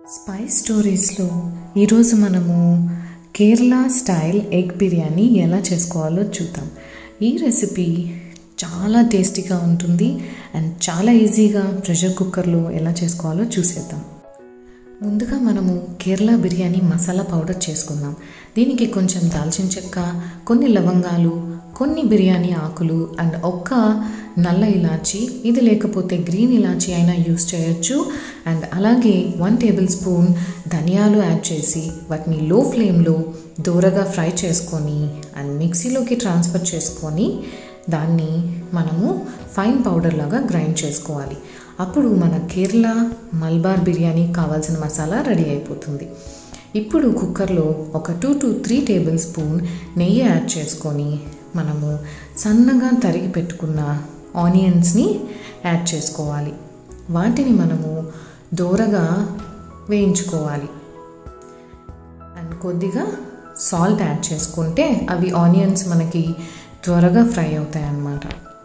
spice స్టోరీస్లో ఈరోజు మనము Kerala style egg biryani ఎలా చేసుకోవాలో చూద్దాం ఈ రెసిపీ చాలా టేస్టీగా ఉంటుంది అండ్ చాలా ఈజీగా ప్రెషర్ కుక్కర్లో ఎలా చేసుకోవాలో చూసేద్దాం ముందుగా మనము కేరళ బిర్యానీ మసాలా పౌడర్ చేసుకుందాం దీనికి కొంచెం దాల్చిన చెక్క కొన్ని లవంగాలు కొన్ని బిర్యానీ ఆకులు అండ్ ఒక్క నల్ల ఇలాచి ఇది లేకపోతే గ్రీన్ ఇలాచి అయినా యూస్ చేయొచ్చు అండ్ అలాగే వన్ టేబుల్ స్పూన్ ధనియాలు యాడ్ చేసి వాటిని లో ఫ్లేమ్లో దూరగా ఫ్రై చేసుకొని అండ్ మిక్సీలోకి ట్రాన్స్ఫర్ చేసుకొని దాన్ని మనము ఫైన్ పౌడర్ లాగా గ్రైండ్ చేసుకోవాలి అప్పుడు మన కేరళ మల్బార్ బిర్యానీ కావాల్సిన మసాలా రెడీ అయిపోతుంది ఇప్పుడు కుక్కర్లో ఒక two to three tablespoon నెయ్యి యాడ్ చేసుకొని మనము సన్నగా తరిగి పెట్టుకున్న ఆనియన్స్ని యాడ్ చేసుకోవాలి వాటిని మనము దోరగా వేయించుకోవాలి అండ్ కొద్దిగా సాల్ట్ యాడ్ చేసుకుంటే అవి ఆనియన్స్ మనకి త్వరగా ఫ్రై అవుతాయి అన్నమాట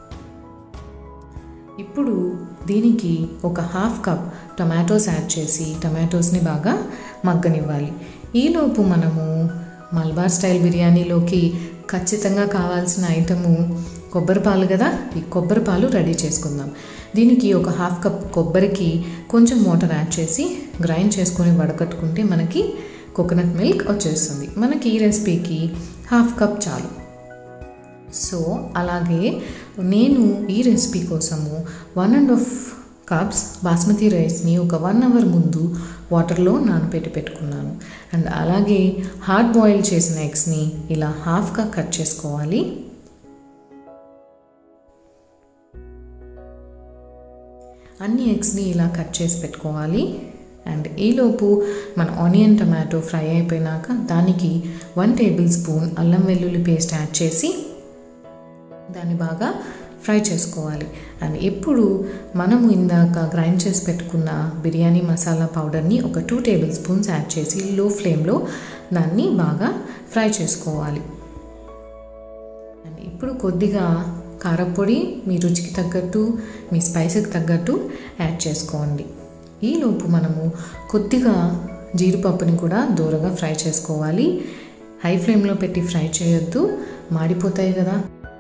ఇప్పుడు దీనికి ఒక హాఫ్ కప్ టొమాటోస్ యాడ్ చేసి టొమాటోస్ని బాగా మగ్గనివ్వాలి ఈలోపు మనము మల్బార్ స్టైల్ బిర్యానీలోకి ఖచ్చితంగా కావాల్సిన ఐటము కొబ్బరి పాలు కదా ఈ కొబ్బరి పాలు రెడీ చేసుకుందాం దీనికి ఒక హాఫ్ కప్ కొబ్బరికి కొంచెం వాటర్ యాడ్ చేసి గ్రైండ్ చేసుకొని వడకట్టుకుంటే మనకి కోకోనట్ మిల్క్ వచ్చేస్తుంది మనకి ఈ రెసిపీకి హాఫ్ కప్ చాలు సో అలాగే నేను ఈ రెసిపీ కోసము one and half cups basmati రైస్ని ఒక వన్ అవర్ ముందు వాటర్లో నానబెట్టి పెట్టుకున్నాను అండ్ అలాగే హార్డ్ బాయిల్ చేసిన ఎగ్స్ని ఇలా హాఫ్గా కట్ చేసుకోవాలి అన్ని ఎగ్స్ని ఇలా కట్ చేసి పెట్టుకోవాలి అండ్ ఈలోపు మన ఆనియన్ టమాటో ఫ్రై అయిపోయినాక దానికి వన్ టేబుల్ స్పూన్ అల్లం వెల్లుల్లి పేస్ట్ యాడ్ చేసి దాన్ని బాగా ఫ్రై చేసుకోవాలి అండ్ ఎప్పుడు మనము ఇందాక గ్రైండ్ చేసి పెట్టుకున్న బిర్యానీ మసాలా పౌడర్ని ఒక టూ టేబుల్ స్పూన్స్ యాడ్ చేసి లో ఫ్లేమ్లో దాన్ని బాగా ఫ్రై చేసుకోవాలి అండ్ ఇప్పుడు కొద్దిగా కారపొడి మీ రుచికి తగ్గట్టు మీ స్పైస్కి తగ్గట్టు యాడ్ చేసుకోండి ఈలోపు మనము కొద్దిగా జీడిపప్పుని కూడా దూరగా ఫ్రై చేసుకోవాలి హై ఫ్లేమ్లో పెట్టి ఫ్రై చేయొద్దు మాడిపోతాయి కదా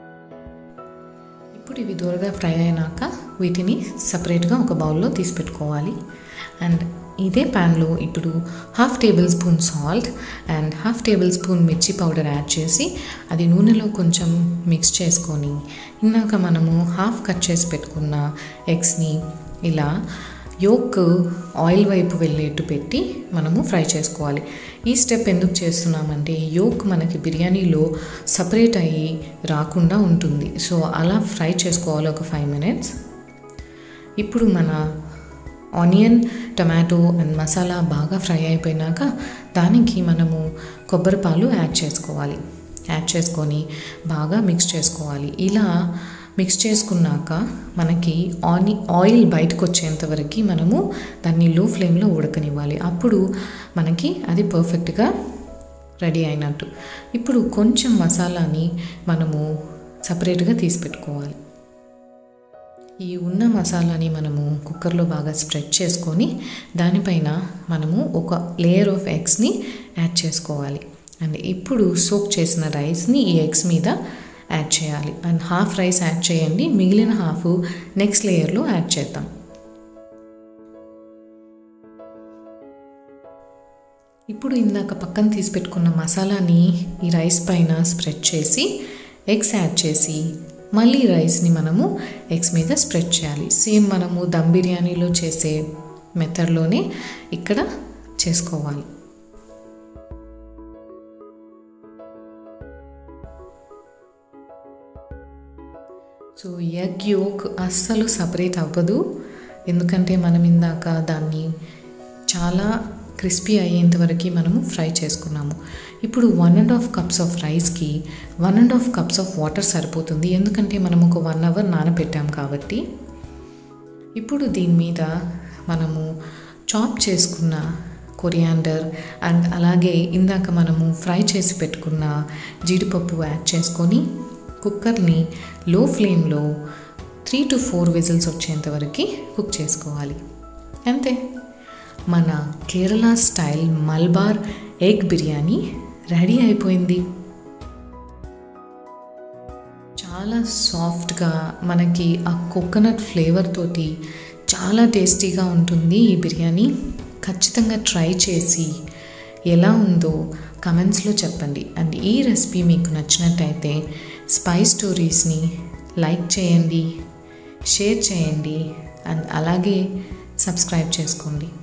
ఇప్పుడు ఇవి దూరగా ఫ్రై అయినాక వీటిని సపరేట్గా ఒక బౌల్లో తీసి పెట్టుకోవాలి అండ్ ఇదే ప్యాన్లో ఇప్పుడు half tablespoon salt and half tablespoon మిర్చి పౌడర్ యాడ్ చేసి అది నూనెలో కొంచెం మిక్స్ చేసుకొని ఇందాక మనము హాఫ్ కట్ చేసి పెట్టుకున్న ఎగ్స్ని ఇలా యోక్ ఆయిల్ వైపు వెళ్ళేట్టు పెట్టి మనము ఫ్రై చేసుకోవాలి ఈ స్టెప్ ఎందుకు చేస్తున్నామంటే యోక్ మనకి బిర్యానీలో సపరేట్ అయ్యి రాకుండా ఉంటుంది సో అలా ఫ్రై చేసుకోవాలి ఒక ఫైవ్ మినిట్స్ ఇప్పుడు మన ఆనియన్ టమాటో అండ్ మసాలా బాగా ఫ్రై అయిపోయినాక దానికి మనము కొబ్బరి పాలు యాడ్ చేసుకోవాలి యాడ్ చేసుకొని బాగా మిక్స్ చేసుకోవాలి ఇలా మిక్స్ చేసుకున్నాక మనకి ఆని ఆయిల్ బయటకు వచ్చేంత వరకు మనము దాన్ని లో ఫ్లేమ్లో ఉడకనివ్వాలి అప్పుడు మనకి అది పర్ఫెక్ట్గా రెడీ అయినట్టు ఇప్పుడు కొంచెం మసాలాని మనము సపరేట్గా తీసి పెట్టుకోవాలి ఈ ఉన్న మసాలాని మనము కుక్కర్లో బాగా స్ప్రెడ్ చేసుకొని దానిపైన మనము ఒక లేయర్ ఆఫ్ ఎగ్స్ని యాడ్ చేసుకోవాలి అండ్ ఇప్పుడు సోక్ చేసిన రైస్ని ఈ ఎగ్స్ మీద యాడ్ చేయాలి అండ్ హాఫ్ రైస్ యాడ్ చేయండి మిగిలిన హాఫ్ నెక్స్ట్ లేయర్లో యాడ్ చేద్దాం ఇప్పుడు ఇందాక పక్కన తీసి పెట్టుకున్న మసాలాని ఈ రైస్ పైన స్ప్రెడ్ చేసి ఎగ్స్ యాడ్ చేసి మళ్ళీ రైస్ని మనము ఎగ్స్ మీద స్ప్రెడ్ చేయాలి సేమ్ మనము దమ్ బిర్యానీలో చేసే మెథడ్లోనే ఇక్కడ చేసుకోవాలి సో ఎగ్ యోక్ అస్సలు సపరేట్ అవ్వదు ఎందుకంటే మనం ఇందాక దాన్ని చాలా క్రిస్పీ అయ్యేంత వరకు మనము ఫ్రై చేసుకున్నాము ఇప్పుడు one and half cups of రైస్కి one and half cups of water సరిపోతుంది ఎందుకంటే మనం ఒక వన్ అవర్ నానబెట్టాం కాబట్టి ఇప్పుడు దీని మీద మనము చాప్ చేసుకున్న కొరియాండర్ అండ్ అలాగే ఇందాక మనము ఫ్రై చేసి పెట్టుకున్న జీడిపప్పు యాడ్ చేసుకొని కుక్కర్ని లో ఫ్లేమ్లో త్రీ టు ఫోర్ విజిల్స్ వచ్చేంత వరకు కుక్ చేసుకోవాలి అంతే మన Kerala style Malabar egg biryani ready అయిపోయింది చాలా సాఫ్ట్గా మనకి ఆ కోకోనట్ ఫ్లేవర్ తోటి చాలా టేస్టీగా ఉంటుంది ఈ బిర్యానీ ఖచ్చితంగా ట్రై చేసి ఎలా ఉందో కమెంట్స్లో చెప్పండి అండ్ ఈ రెసిపీ మీకు నచ్చినట్టయితే స్పై స్టోరీస్ని లైక్ చేయండి షేర్ చేయండి అండ్ అలాగే సబ్స్క్రైబ్ చేసుకోండి